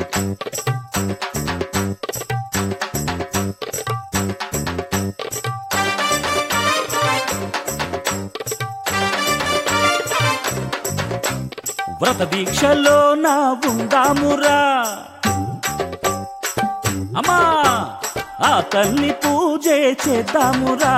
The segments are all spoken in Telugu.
వ్రత దీక్షలో నా ఉందామురా అమ్మా ఆ తల్లి పూజే చేద్దామురా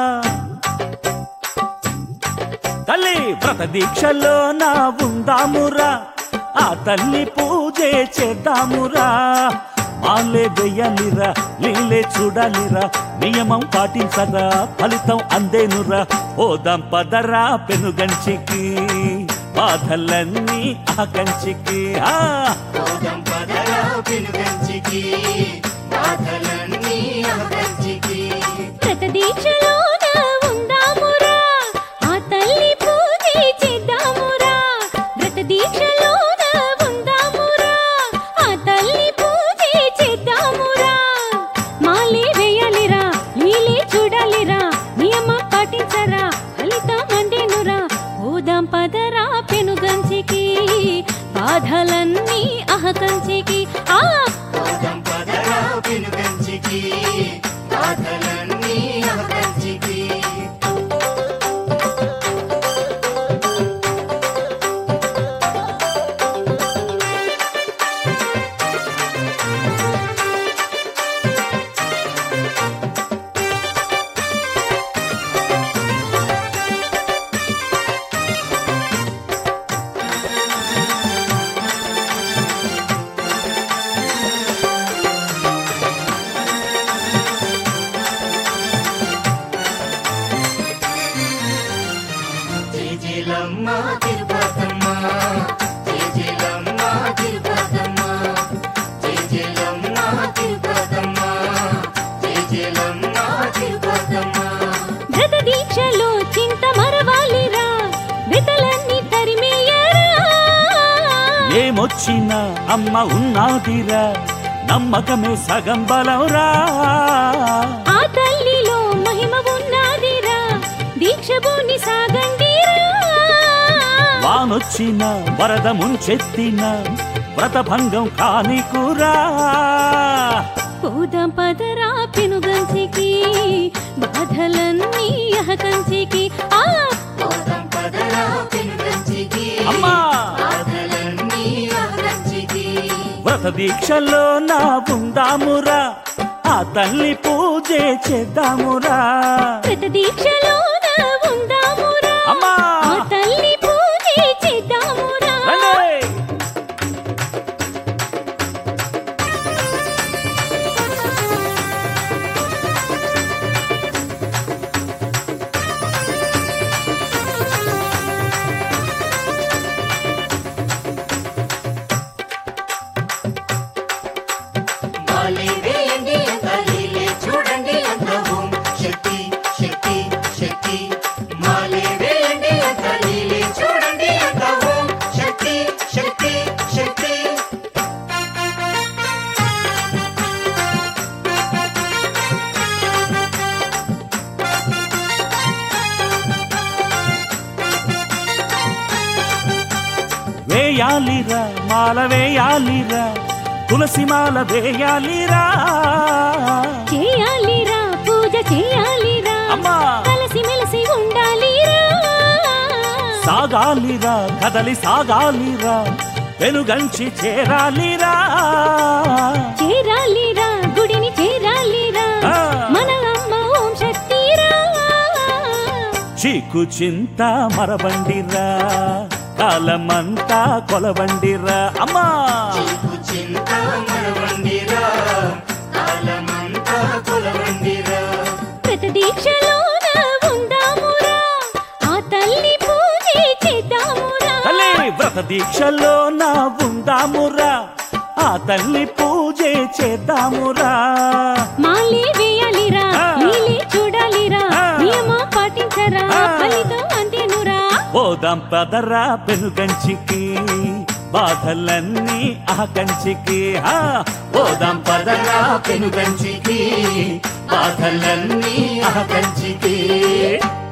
తల్లి వ్రత దీక్షలో నా ఉందామురా ఆ తల్లి పూజే చేద్దామురా మాలే వెయ్యాలిరా నీలే చూడాలిరా నియమం పాటించరా ఫలితం అందేనురా ఓదాం పదరా పెనుగంచికి బాధలన్నీ ఆ కంచికి ఆ పోదాం పదరా పెనుగంచికి బాధలన్నీ అహకంచికి వ్రత దీక్షలోన ఉందామురా ఆ తల్లి పూజే చేద్దామురా వ్రత దీక్షలోన ఉందామురా ఆ తల్లి పూజే చేద్దామురా మాలే వేయాలిరా నీలే చూడాలిరా నియమం పాటించరా ఫలితం అందేనురా పోదాం పదరా పెనుగంచికి బాధలన్నీ అహకంచికి ఆ పోదాం పదరా పెనుగంచికి బాధలన్నీ అహకంచికి జేజేలమ్మ తిరుపతమ్మ జేజేలమ్మ తిరుపతమ్మ జేజేలమ్మ తిరుపతమ్మ జేజేలమ్మ తిరుపతమ్మ వ్రత దీక్షలో చింత మరవాలిరా వితలన్నీ తరిమేయరా ఏమొచ్చినా అమ్మ ఉన్నాదిరా నమ్మకమే సగం బలంరా ఆ తల్లిలో మహిమ ఉన్నదిరా దీక్ష భూని సాగండిరా వానొచ్చిన వరద ముంచెత్తిన వ్రతభంగం కానికురా పోదాం పదరా పెనుగంచికి బాధలన్నీ అహకంచికి ఆ పోదాం పదరా పెనుగంచికి అమ్మా బాధలన్నీ అహకంచికి వ్రత దీక్షలో నా ఉందామురా ఆ తల్లి పూజే చేద్దామురా వ్రత దీక్షలోన ఉందామురా అమ్మా ఆ తల్లి పూజే చేద్దామురా రండి మాలే వేయండి అంత లీలే చూడండి అంత ఓం శక్తి శక్తి శక్తి మాలే వేయండి అంత లీలే చూడండి అంత ఓం శక్తి శక్తి శక్తి వేయాలిరా మాల వేయాలిరా తులసి మాల వేయాలిరా చేయాలిరా పూజ చేయాలిరా అమ్మా కలిసి మెలిసి ఉండాలిరా సాగాలిరా కదలి సాగాలిరా వెనుగంచి చేరాలిరా చేరాలిరా గుడిని చేరాలిరా ఆ. మన అమ్మ ఓం శక్తిరా చీకు చింత మరబండిరా కాలమంతా కొలబండిరా అమ్మా చీకు చింత మరవండిరా కాలమంతా కొలవండిరా ప్రతి దీక్షలోన ఉందామురా ఆ తల్లి పూజే చేద్దామురా తల్లి వ్రత దీక్షలో నా ఉందామురా ఆ తల్లి పూజే చేద్దామురా మాలే వేయాలిరా ఆ. నీలే చూడాలిరా ఆ. నియమం పాటించరా ఆ. ఫలితం అంతేనురా పోదాం పదరా పెనుగంచికి బాధలన్నీ ఆ కంచికి ఆ పోదాం పదరా పెనుగంచికి బాధలన్నీ ఆ కంచికి